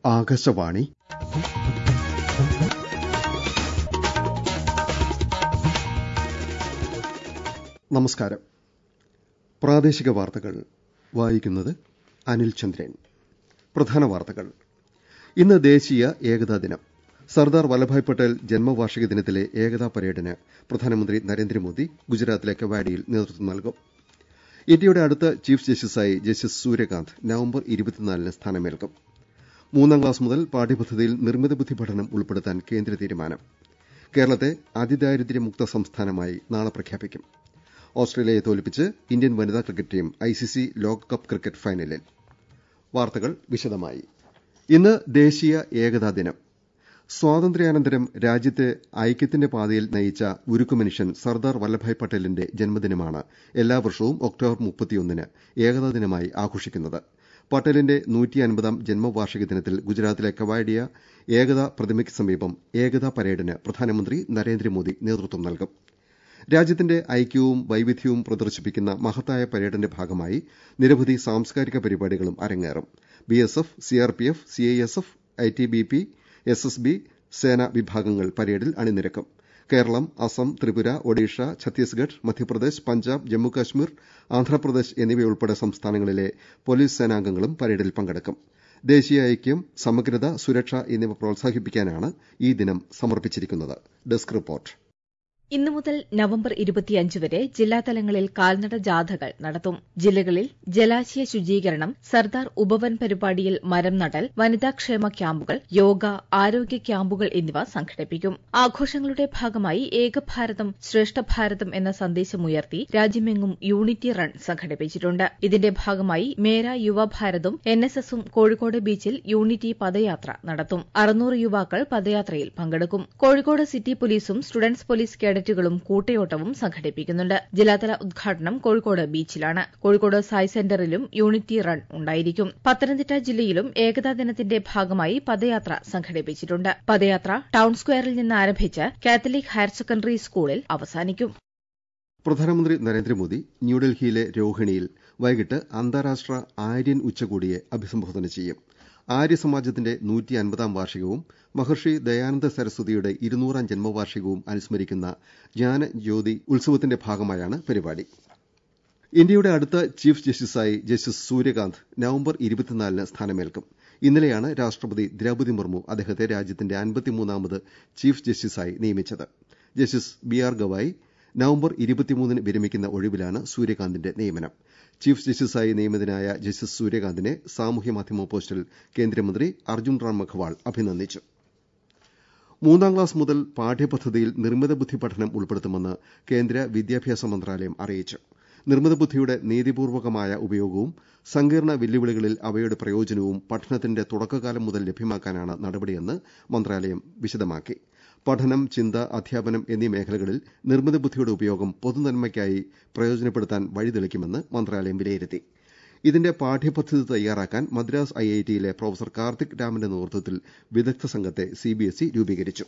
ആകാശവാണി നമസ്കാരം പ്രാദേശിക വാർത്തകൾ വായിക്കുന്നത് അനിൽ ചന്ദ്രൻ പ്രധാന വാർത്തകൾ ഇന്ന് ദേശീയ ഏകതാ ദിനം സർദാർ വല്ലഭായ് പട്ടേൽ ജന്മവാർഷിക ദിനത്തിലെ ഏകതാ പരേഡിന് പ്രധാനമന്ത്രി നരേന്ദ്രമോദി ഗുജറാത്തിലെ കെവാഡിയിൽ നേതൃത്വം നൽകും ഇന്ത്യയുടെ അടുത്ത ചീഫ് ജസ്റ്റിസായി ജസ്റ്റിസ് സൂര്യകാന്ത് നവംബർ ഇരുപത്തിനാലിന് സ്ഥാനമേൽക്കും മൂന്നാം ക്ലാസ് മുതൽ പാഠ്യപദ്ധതിയിൽ നിർമ്മിത ബുദ്ധി പഠനം ഉൾപ്പെടുത്താൻ കേന്ദ്ര തീരുമാനം കേരളത്തെ അതിദാരിദ്ര്യമുക്ത സംസ്ഥാനമായി നാളെ പ്രഖ്യാപിക്കും ഓസ്ട്രേലിയയെ തോൽപ്പിച്ച് ഇന്ത്യൻ വനിതാ ക്രിക്കറ്റ് ടീം ഐസിസി ലോകകപ്പ് ക്രിക്കറ്റ് ഫൈനലിൽ വാർത്തകൾ വിശദമായി ഇന്ന് ദേശീയ ഏകതാ ദിനം സ്വാതന്ത്ര്യാനന്തരം രാജ്യത്തെ ഐക്യത്തിന്റെ പാതയിൽ നയിച്ച ഉരുക്കുമനുഷ്യൻ സർദാർ വല്ലഭായ് പട്ടേലിന്റെ ജന്മദിനമാണ് എല്ലാ വർഷവും ഒക്ടോബർ മുപ്പത്തിയൊന്നിന് ഏകതാ ദിനമായി ആഘോഷിക്കുന്നത് പട്ടേലിന്റെ നൂറ്റിയൻപതാം ജന്മവാർഷിക ദിനത്തിൽ ഗുജറാത്തിലെ കവാഡിയ ഏകതാ പ്രതിമയ്ക്ക് സമീപം ഏകതാ പരേഡിന് പ്രധാനമന്ത്രി നരേന്ദ്രമോദി നേതൃത്വം നൽകും രാജ്യത്തിന്റെ ഐക്യവും വൈവിധ്യവും പ്രദർശിപ്പിക്കുന്ന മഹത്തായ പരേഡിന്റെ ഭാഗമായി നിരവധി സാംസ്കാരിക പരിപാടികളും അരങ്ങേറും BSF CRPF CISF ITBP SSB സേന വിഭാഗങ്ങൾ പരേഡിൽ അണിനിരക്കും കേരളം അസം ത്രിപുര ഒഡീഷ ഛത്തീസ്ഗഡ് മധ്യപ്രദേശ് പഞ്ചാബ് ജമ്മുകശ്മീർ ആന്ധ്രാപ്രദേശ് എന്നിവയുൾപ്പെടെ സംസ്ഥാനങ്ങളിലെ പോലീസ് സേനാംഗങ്ങളും പരേഡിൽ പങ്കെടുക്കും ദേശീയ ഐക്യം സമഗ്രത സുരക്ഷ എന്നിവ പ്രോത്സാഹിപ്പിക്കാനാണ് ഈ ദിനം സമർപ്പിച്ചിരിക്കുന്നത് ഡെസ്ക് റിപ്പോർട്ട് ഇന്നു മുതൽ നവംബർ ഇരുപത്തിയഞ്ച് വരെ ജില്ലാതലങ്ങളിൽ കാൽനട ജാഥകൾ നടത്തും ജില്ലകളിൽ ജലാശയ ശുചീകരണം സർദാർ ഉപവൻ പരിപാടിയിൽ മരം നടൽ വനിതാക്ഷേമ ക്യാമ്പുകൾ യോഗ ആരോഗ്യ ക്യാമ്പുകൾ എന്നിവ സംഘടിപ്പിക്കും ആഘോഷങ്ങളുടെ ഭാഗമായി ഏകഭാരതം ശ്രേഷ്ഠ ഭാരതം എന്ന സന്ദേശമുയർത്തി രാജ്യമെങ്ങും യൂണിറ്റി റൺ സംഘടിപ്പിച്ചിട്ടുണ്ട് ഇതിന്റെ ഭാഗമായി മേര യുവഭാരതും എൻ എസ് എസും കോഴിക്കോട് ബീച്ചിൽ യൂണിറ്റി പദയാത്ര നടത്തും അറുന്നൂറ് യുവാക്കൾ പദയാത്രയിൽ പങ്കെടുക്കും കോഴിക്കോട് സിറ്റി പോലീസും സ്റ്റുഡന്റ്സ് പോലീസ് കേഡറ്റുകളും കൂട്ടയോട്ടവും സംഘടിപ്പിക്കുന്നുണ്ട് ജില്ലാതല ഉദ്ഘാടനം കോഴിക്കോട് ബീച്ചിലാണ് കോഴിക്കോട് സായ് സെന്ററിലും യൂണിറ്റി റൺ ഉണ്ടായിരിക്കും പത്തനംതിട്ട ജില്ലയിലും ഏകതാ ദിനത്തിന്റെ ഭാഗമായി പദയാത്ര സംഘടിപ്പിച്ചിട്ടുണ്ട് പദയാത്ര ടൌൺ സ്ക്വയറിൽ നിന്ന് ആരംഭിച്ച് കാത്തലിക് ഹയർ സെക്കൻഡറി സ്കൂളിൽ അവസാനിക്കും പ്രധാനമന്ത്രി നരേന്ദ്രമോദി ന്യൂഡൽഹിയിലെ രോഹിണിയിൽ വൈകിട്ട് അന്താരാഷ്ട്ര ആര്യൻ ഉച്ചകോടിയെ അഭിസംബോധന ചെയ്യും ആര്യസമാജത്തിന്റെ നൂറ്റി അൻപതാം വാർഷികവും മഹർഷി ദയാനന്ദ സരസ്വതിയുടെ ഇരുന്നൂറാം ജന്മവാർഷികവും അനുസ്മരിക്കുന്ന ജ്ഞാനജ്യോതി ഉത്സവത്തിന്റെ ഭാഗമായാണ് പരിപാടി ഇന്ത്യയുടെ അടുത്ത ചീഫ് ജസ്റ്റിസായി ജസ്റ്റിസ് സൂര്യകാന്ത് നവംബർ ഇരുപത്തിനാലിന് സ്ഥാനമേൽക്കും ഇന്നലെയാണ് രാഷ്ട്രപതി ദ്രൌപതി മുർമു അദ്ദേഹത്തെ രാജ്യത്തിന്റെ അൻപത്തിമൂന്നാമത് ചീഫ് ജസ്റ്റിസായി നിയമിച്ചത് justice B R Gavai November ഇരുപത്തിമൂന്നിന് വിരമിക്കുന്ന ഒഴിവിലാണ് സൂര്യകാന്തിന്റെ നിയമനം ചീഫ് ജസ്റ്റിസായി നിയമിതനായ ജസ്റ്റിസ് സൂര്യകാന്തിനെ സാമൂഹ്യ മാധ്യമ പോസ്റ്റിൽ കേന്ദ്രമന്ത്രി അർജുൻ റാം മഖ്വാൾ അഭിനന്ദിച്ചു മൂന്നാം ക്ലാസ് മുതൽ പാഠ്യപദ്ധതിയിൽ നിർമ്മിത ബുദ്ധി പഠനം ഉൾപ്പെടുത്തുമെന്ന് കേന്ദ്ര വിദ്യാഭ്യാസ മന്ത്രാലയം അറിയിച്ചു നിർമ്മിത ബുദ്ധിയുടെ നീതിപൂർവകമായ ഉപയോഗവും സങ്കീർണ വെല്ലുവിളികളിൽ അവയുടെ പ്രയോജനവും പഠനത്തിന്റെ തുടക്കകാലം മുതൽ ലഭ്യമാക്കാനാണ് നടപടിയെന്ന് മന്ത്രാലയം വിശദമാക്കി പഠനം ചിന്ത അധ്യാപനം എന്നീ മേഖലകളിൽ നിർമ്മിത ബുദ്ധിയുടെ ഉപയോഗം പൊതുനന്മയ്ക്കായി പ്രയോജനപ്പെടുത്താൻ വഴിതെളിക്കുമെന്ന് മന്ത്രാലയം വിലയിരുത്തി ഇതിന്റെ പാഠ്യപദ്ധതി തയ്യാറാക്കാൻ മദ്രാസ് ഐഐടിയിലെ പ്രൊഫസർ കാർത്തിക് രാമന്റെ നേതൃത്വത്തിൽ വിദഗ്ധ സംഘത്തെ സിബിഎസ്ഇ രൂപീകരിച്ചു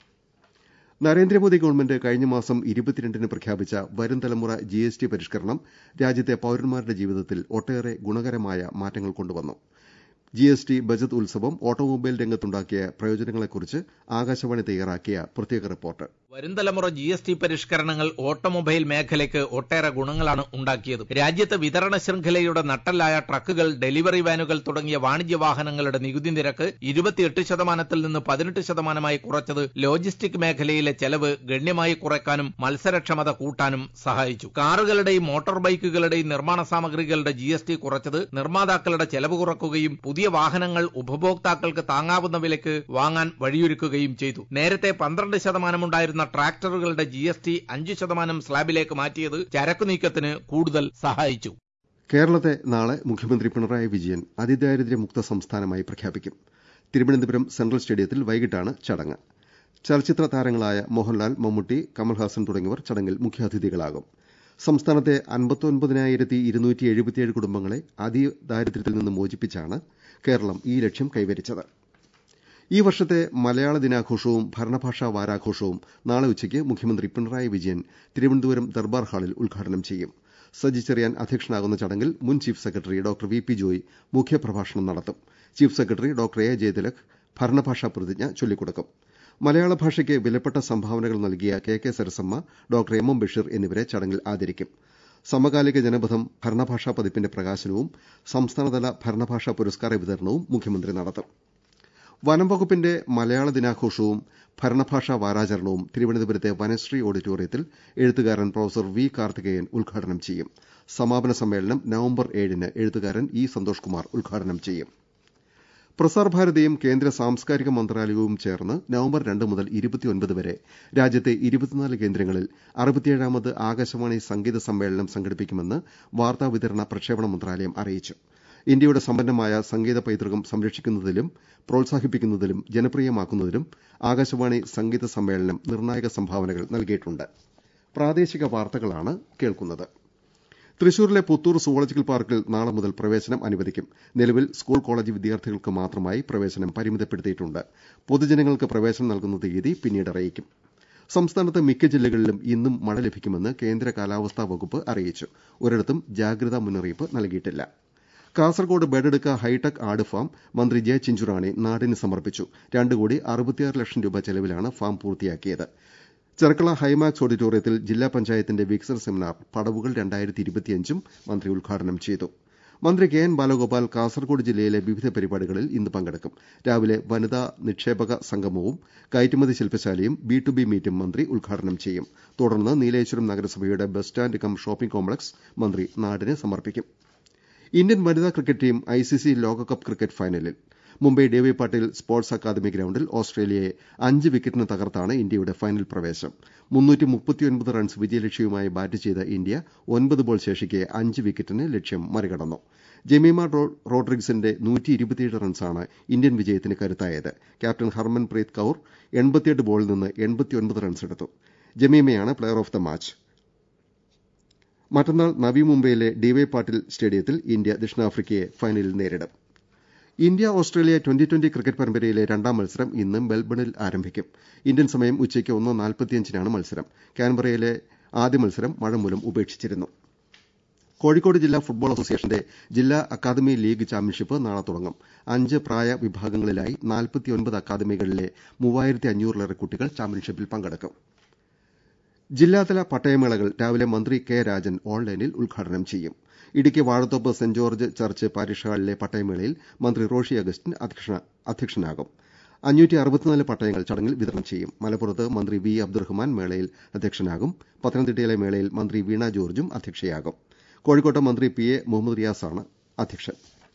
നരേന്ദ്രമോദി ഗവൺമെന്റ് കഴിഞ്ഞ മാസം ഇരുപത്തിരണ്ടിന് പ്രഖ്യാപിച്ച വരും തലമുറ ജിഎസ്ടി പരിഷ്കരണം രാജ്യത്തെ പൌരന്മാരുടെ ജീവിതത്തിൽ ഒട്ടേറെ ഗുണകരമായ മാറ്റങ്ങൾ കൊണ്ടുവന്നു ജിഎസ്ടി ബജറ്റ് ഉത്സവം ഓട്ടോമൊബൈൽ രംഗത്തുണ്ടാക്കിയ പ്രയോജനങ്ങളെക്കുറിച്ച് ആകാശവാണി തയ്യാറാക്കിയ പ്രത്യേക റിപ്പോർട്ട് വരും തലമുറ ജി എസ് ടി പരിഷ്കരണങ്ങൾ ഓട്ടോമൊബൈൽ മേഖലയ്ക്ക് ഒട്ടേറെ ഗുണങ്ങളാണ് ഉണ്ടാക്കിയത് രാജ്യത്ത് വിതരണ ശൃംഖലയുടെ നട്ടലായ ട്രക്കുകൾ ഡെലിവറി വാനുകൾ തുടങ്ങിയ വാണിജ്യ വാഹനങ്ങളുടെ നികുതി നിരക്ക് ഇരുപത്തിയെട്ട് ശതമാനത്തിൽ നിന്ന് പതിനെട്ട് ശതമാനമായി കുറച്ചത് ലോജിസ്റ്റിക് മേഖലയിലെ ചെലവ് ഗണ്യമായി കുറയ്ക്കാനും മത്സരക്ഷമത കൂട്ടാനും സഹായിച്ചു കാറുകളുടെയും മോട്ടോർ ബൈക്കുകളുടെയും നിർമ്മാണ സാമഗ്രികളുടെ ജി എസ് ടി കുറച്ചത് നിർമ്മാതാക്കളുടെ ചെലവ് കുറക്കുകയും പുതിയ വാഹനങ്ങൾ ഉപഭോക്താക്കൾക്ക് താങ്ങാവുന്ന വിലയ്ക്ക് വാങ്ങാൻ വഴിയൊരുക്കുകയും ചെയ്തു നേരത്തെ പന്ത്രണ്ട് ശതമാനമുണ്ടായിരുന്ന ട്രാക്ടറുകളുടെ ജി എസ് ടി അഞ്ച് ശതമാനം സ്ലാബിലേക്ക് മാറ്റിയത് ചരക്കു നീക്കത്തിന് കൂടുതൽ സഹായിച്ചു കേരളത്തെ നാളെ മുഖ്യമന്ത്രി പിണറായി വിജയൻ അതിദാരിദ്ര്യമുക്ത സംസ്ഥാനമായി പ്രഖ്യാപിക്കും തിരുവനന്തപുരം സെൻട്രൽ സ്റ്റേഡിയത്തിൽ വൈകിട്ടാണ് ചടങ്ങ് ചലച്ചിത്ര താരങ്ങളായ മോഹൻലാൽ മമ്മൂട്ടി കമൽഹാസൻ തുടങ്ങിയവർ ചടങ്ങിൽ മുഖ്യാതിഥികളാകും സംസ്ഥാനത്തെ അൻപത്തൊൻപതിനായിരത്തി ഇരുന്നൂറ്റി എഴുപത്തിയേഴ് കുടുംബങ്ങളെ അതിദാരിദ്ര്യത്തിൽ നിന്ന് മോചിപ്പിച്ചാണ് കേരളം ഈ ലക്ഷ്യം കൈവരിച്ചത് ഈ വർഷത്തെ മലയാള ദിനാഘോഷവും ഭരണഭാഷാ വാരാഘോഷവും നാളെ ഉച്ചയ്ക്ക് മുഖ്യമന്ത്രി പിണറായി വിജയൻ തിരുവനന്തപുരം ദർബാർ ഹാളിൽ ഉദ്ഘാടനം ചെയ്യും സജി ചെറിയാൻ അധ്യക്ഷനാകുന്ന ചടങ്ങിൽ മുൻ chief secretary doctor V P Joy മുഖ്യപ്രഭാഷണം നടത്തും chief secretary doctor A Jayathilak ഭരണഭാഷാ പ്രതിജ്ഞ ചൊല്ലിക്കൊടുക്കും മലയാള ഭാഷയ്ക്ക് വിലപ്പെട്ട സംഭാവനകൾ നൽകിയ K K Sarasamma doctor M M Basheer എന്നിവരെ ചടങ്ങിൽ ആദരിക്കും സമകാലിക ജനപഥം ഭരണഭാഷാ പതിപ്പിന്റെ പ്രകാശനവും സംസ്ഥാനതല ഭരണഭാഷാ പുരസ്കാര വിതരണവും മുഖ്യമന്ത്രി നടത്തും വനം വകുപ്പിന്റെ മലയാള ദിനാഘോഷവും ഭരണഭാഷാ വാരാചരണവും തിരുവനന്തപുരത്തെ വനശ്രീ ഓഡിറ്റോറിയത്തിൽ എഴുത്തുകാരൻ പ്രൊഫസർ വി കാർത്തികേയൻ ഉദ്ഘാടനം ചെയ്യും സമാപന സമ്മേളനം നവംബർ ഏഴിന് എഴുത്തുകാരൻ ഇ സന്തോഷ് കുമാർ ഉദ്ഘാടനം ചെയ്യും പ്രസാർ ഭാരതിയും കേന്ദ്ര സാംസ്കാരിക മന്ത്രാലയവും ചേർന്ന് നവംബർ രണ്ട് മുതൽ ഇരുപത്തിയൊൻപത് വരെ രാജ്യത്തെ ഇരുപത്തിനാല് കേന്ദ്രങ്ങളിൽ അറുപത്തിയേഴാമത് ആകാശവാണി സംഗീത സമ്മേളനം സംഘടിപ്പിക്കുമെന്ന് വാർത്താവിതരണ പ്രക്ഷേപണ മന്ത്രാലയം അറിയിച്ചു ഇന്ത്യയുടെ സമ്പന്നമായ സംഗീത പൈതൃകം സംരക്ഷിക്കുന്നതിലും പ്രോത്സാഹിപ്പിക്കുന്നതിലും ജനപ്രിയമാക്കുന്നതിലും ആകാശവാണി സംഗീത സമ്മേളനം നിർണായക സംഭാവനകൾ നൽകിയിട്ടുണ്ട് പ്രാദേശിക വാർത്തകളാണ് കേൾക്കുന്നത് തൃശൂരിലെ പുത്തൂർ സുവോളജിക്കൽ പാർക്കിൽ നാളെ മുതൽ പ്രവേശനം അനുവദിക്കും നിലവിൽ സ്കൂൾ കോളേജ് വിദ്യാർത്ഥികൾക്ക് മാത്രമായി പ്രവേശനം പരിമിതപ്പെടുത്തിയിട്ടുണ്ട് പൊതുജനങ്ങൾക്ക് പ്രവേശനം നൽകുന്ന തീയതി പിന്നീട് അറിയിക്കും സംസ്ഥാനത്ത് മിക്ക ജില്ലകളിലും ഇന്നും മഴ ലഭിക്കുമെന്ന് കേന്ദ്ര കാലാവസ്ഥാ വകുപ്പ് അറിയിച്ചു ഒരിടത്തും ജാഗ്രതാ മുന്നറിയിപ്പ് നൽകിയിട്ടില്ല കാസർകോട് ബെഡെടുക്ക ഹൈടെക് ആട് ഫാം മന്ത്രി ജെ ചിഞ്ചുറാണി നാടിന് സമർപ്പിച്ചു രണ്ട് കോടി അറുപത്തിയാറ് ലക്ഷം രൂപ ചെലവിലാണ് ഫാം പൂർത്തിയാക്കിയത് ചെർക്കള ഹൈമാക്സ് ഓഡിറ്റോറിയത്തിൽ ജില്ലാ പഞ്ചായത്തിന്റെ വികസന സെമിനാർ പടവുകൾ രണ്ടായിരത്തി ഇരുപത്തിയഞ്ചും മന്ത്രി ഉദ്ഘാടനം ചെയ്തു മന്ത്രി കെ എൻ ബാലഗോപാൽ കാസർകോട് ജില്ലയിലെ വിവിധ പരിപാടികളിൽ ഇന്ന് പങ്കെടുക്കും രാവിലെ വനിതാ നിക്ഷേപക സംഗമവും കയറ്റുമതി ശില്പശാലയും ബി ടു ബി മീറ്റും മന്ത്രി ഉദ്ഘാടനം ചെയ്യും തുടർന്ന് നീലേശ്വരം നഗരസഭയുടെ bus stand cum shopping complex മന്ത്രി നാടിന് സമർപ്പിക്കും ഇന്ത്യൻ വനിതാ ക്രിക്കറ്റ് ടീം ഐസിസി ലോകകപ്പ് ക്രിക്കറ്റ് ഫൈനലിൽ Mumbai DY Patil sports academy ഗ്രൌണ്ടിൽ ഓസ്ട്രേലിയയെ അഞ്ച് വിക്കറ്റിന് തകർത്താണ് ഇന്ത്യയുടെ ഫൈനൽ പ്രവേശം റൺസ് വിജയലക്ഷ്യവുമായി ബാറ്റ് ചെയ്ത ഇന്ത്യ ഒൻപത് ബോൾ ശേഷിക്കെ അഞ്ച് വിക്കറ്റിന് ലക്ഷ്യം മറികടന്നു ജമീമ റോഡ്രിഗ്സിന്റെ റൺസാണ് ഇന്ത്യൻ വിജയത്തിന് കരുത്തായത് ക്യാപ്റ്റൻ ഹർമൻപ്രീത് കൌർ എൺപത്തിയെട്ട് ബോളിൽ നിന്ന് റൺസെടുത്തു ജമീമയാണ് പ്ലെയർ ഓഫ് ദ മാച്ച് മറ്റന്നാൾ നവി മുംബൈയിലെ ഡിവൈ പാട്ടീൽ സ്റ്റേഡിയത്തിൽ ഇന്ത്യ ദക്ഷിണാഫ്രിക്കയെ ഫൈനലിൽ നേരിടും India Australia twenty twenty cricket പരമ്പരയിലെ രണ്ടാം മത്സരം ഇന്ന് മെൽബണിൽ ആരംഭിക്കും ഇന്ത്യൻ സമയം ഉച്ചയ്ക്ക് ഒന്ന് നാൽപ്പത്തിയഞ്ചിനാണ് മത്സരം കാൻബറയിലെ ആദ്യ മത്സരം മഴ മൂലം ഉപേക്ഷിച്ചിരുന്നു കോഴിക്കോട് ജില്ലാ ഫുട്ബോൾ അസോസിയേഷന്റെ ജില്ലാ അക്കാദമി ലീഗ് ചാമ്പ്യൻഷിപ്പ് നാളെ തുടങ്ങും അഞ്ച് പ്രായ വിഭാഗങ്ങളിലായി നാൽപ്പത്തിയൊൻപത് അക്കാദമികളിലെ മൂവായിരത്തി അഞ്ഞൂറിലേറെ കുട്ടികൾ ചാമ്പ്യൻഷിപ്പിൽ പങ്കെടുക്കും ജില്ലാതല പട്ടയമേളകൾ രാവിലെ മന്ത്രി കെ രാജൻ ഓൺലൈനിൽ ഉദ്ഘാടനം ചെയ്യും Idukki Vazhathoppu Saint George church parish ഹാളിലെ പട്ടയമേളയിൽ മന്ത്രി റോഷി അഗസ്റ്റിൻ അധ്യക്ഷനാകും അഞ്ഞൂറ്റി അറുപത്തിനാല് പട്ടയങ്ങൾ ചടങ്ങിൽ വിതരണം ചെയ്യും മലപ്പുറത്ത് മന്ത്രി വി അബ്ദുറഹ്മാൻ മേളയിൽ അധ്യക്ഷനാകും പത്തനംതിട്ടയിലെ മേളയിൽ മന്ത്രി വീണ ജോർജും അധ്യക്ഷയാകും കോഴിക്കോട്ട് മന്ത്രി പി എ മുഹമ്മദ് റിയാസാണ് അധ്യക്ഷൻ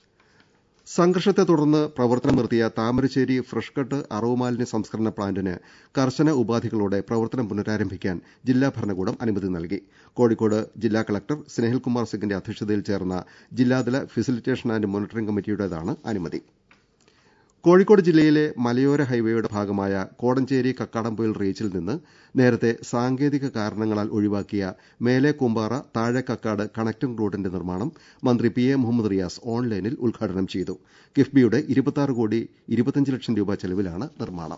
സംഘർഷത്തെ തുടർന്ന് പ്രവർത്തനം നിർത്തിയ താമരശ്ശേരി ഫ്രഷ് കട്ട് അറവുമാലിന്യ സംസ്കരണ പ്ലാന്റിന് കർശന ഉപാധികളോടെ പ്രവർത്തനം പുനരാരംഭിക്കാൻ ജില്ലാ ഭരണകൂടം അനുമതി നൽകി കോഴിക്കോട് ജില്ലാ കളക്ടർ സ്നേഹിൽകുമാർ സിംഗിന്റെ അധ്യക്ഷതയിൽ ചേർന്ന ജില്ലാതല ഫെസിലിറ്റേഷൻ ആന്റ് മോണിറ്ററിംഗ് കമ്മിറ്റിയുടേതാണ് അനുമതി കോഴിക്കോട് ജില്ലയിലെ മലയോര ഹൈവേയുടെ ഭാഗമായ കോടഞ്ചേരി കക്കാടംപൊയിൽ റീച്ചിൽ നിന്ന് നേരത്തെ സാങ്കേതിക കാരണങ്ങളാൽ ഒഴിവാക്കിയ മേലെ കൂമ്പാറ താഴെ കക്കാട് കണക്റ്റിംഗ് റോഡിന്റെ നിർമ്മാണം മന്ത്രി പി എ മുഹമ്മദ് റിയാസ് ഓൺലൈനിൽ ഉദ്ഘാടനം ചെയ്തു കിഫ്ബിയുടെ ഇരുപത്തിയാറ് കോടി ഇരുപത്തിയഞ്ച് ലക്ഷം രൂപ ചെലവിലാണ് നിർമ്മാണം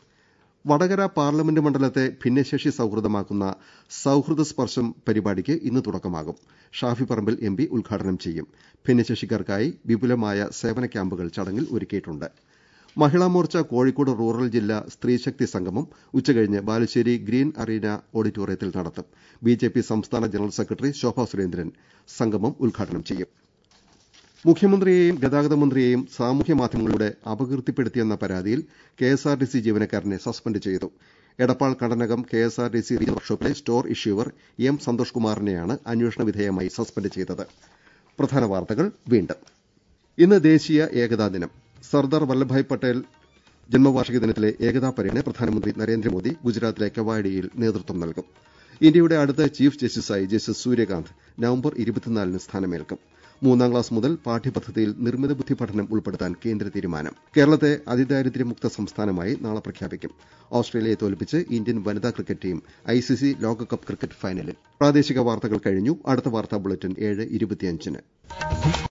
വടകര പാർലമെന്റ് മണ്ഡലത്തെ ഭിന്നശേഷി സൌഹൃദമാക്കുന്ന സൌഹൃദ സ്പർശം പരിപാടിക്ക് ഇന്ന് തുടക്കമാകും ഷാഫി പറമ്പിൽ എം പി ഉദ്ഘാടനം ചെയ്യും ഭിന്നശേഷിക്കാർക്കായി വിപുലമായ സേവന ക്യാമ്പുകൾ ചടങ്ങിൽ ഒരുക്കിയിട്ടുണ്ട് മഹിളാ മോർച്ച കോഴിക്കോട് റൂറൽ ജില്ലാ സ്ത്രീശക്തി സംഗമം ഉച്ചകഴിഞ്ഞ് ബാലുശ്ശേരി ഗ്രീൻ അറീന ഓഡിറ്റോറിയത്തിൽ നടത്തും ബിജെപി സംസ്ഥാന ജനറൽ സെക്രട്ടറി ശോഭാ സുരേന്ദ്രൻ സംഗമം ഉദ്ഘാടനം ചെയ്യും മുഖ്യമന്ത്രിയെയും ഗതാഗത മന്ത്രിയെയും സാമൂഹ്യ മാധ്യമങ്ങളിലൂടെ അപകീർത്തിപ്പെടുത്തിയെന്ന പരാതിയിൽ കെഎസ്ആർടിസി ജീവനക്കാരനെ സസ്പെൻഡ് ചെയ്തു എടപ്പാൾ കണ്ടനകം കെഎസ്ആർടിസി റീജിയണൽ വർക്ക്ഷോപ്പിലെ സ്റ്റോർ ഇഷ്യൂവർ എം സന്തോഷ് കുമാറിനെയാണ് അന്വേഷണ വിധേയമായി സസ്പെൻഡ് ചെയ്തത് പ്രധാന വാർത്തകൾ വീണ്ടും ഇന്ന് ദേശീയ ഏകതാ ദിനം സർദാർ വല്ലഭായ് പട്ടേൽ ജന്മവാർഷിക ദിനത്തിലെ ഏകതാ പരേഡിന് പ്രധാനമന്ത്രി നരേന്ദ്രമോദി ഗുജറാത്തിലെ കെവാഡിയയിൽ നേതൃത്വം നൽകും ഇന്ത്യയുടെ അടുത്ത ചീഫ് ജസ്റ്റിസായി ജസ്റ്റിസ് സൂര്യകാന്ത് നവംബർ ഇരുപത്തിനാലിന് സ്ഥാനമേൽക്കും മൂന്നാം ക്ലാസ് മുതൽ പാഠ്യപദ്ധതിയിൽ നിർമ്മിത ബുദ്ധി പഠനം ഉൾപ്പെടുത്താൻ കേന്ദ്ര തീരുമാനം കേരളത്തെ അതിദാരിദ്ര്യമുക്ത സംസ്ഥാനമായി നാളെ പ്രഖ്യാപിക്കും ഓസ്ട്രേലിയയെ തോൽപ്പിച്ച് ഇന്ത്യൻ വനിതാ ക്രിക്കറ്റ് ടീം ഐസിസി ലോകകപ്പ് ക്രിക്കറ്റ് ഫൈനലിൽ പ്രാദേശിക വാർത്തകൾ കഴിഞ്ഞു അടുത്ത വാർത്താ ബുള്ളറ്റിൻ ഏഴ് ഇരുപത്തിയഞ്ചിന്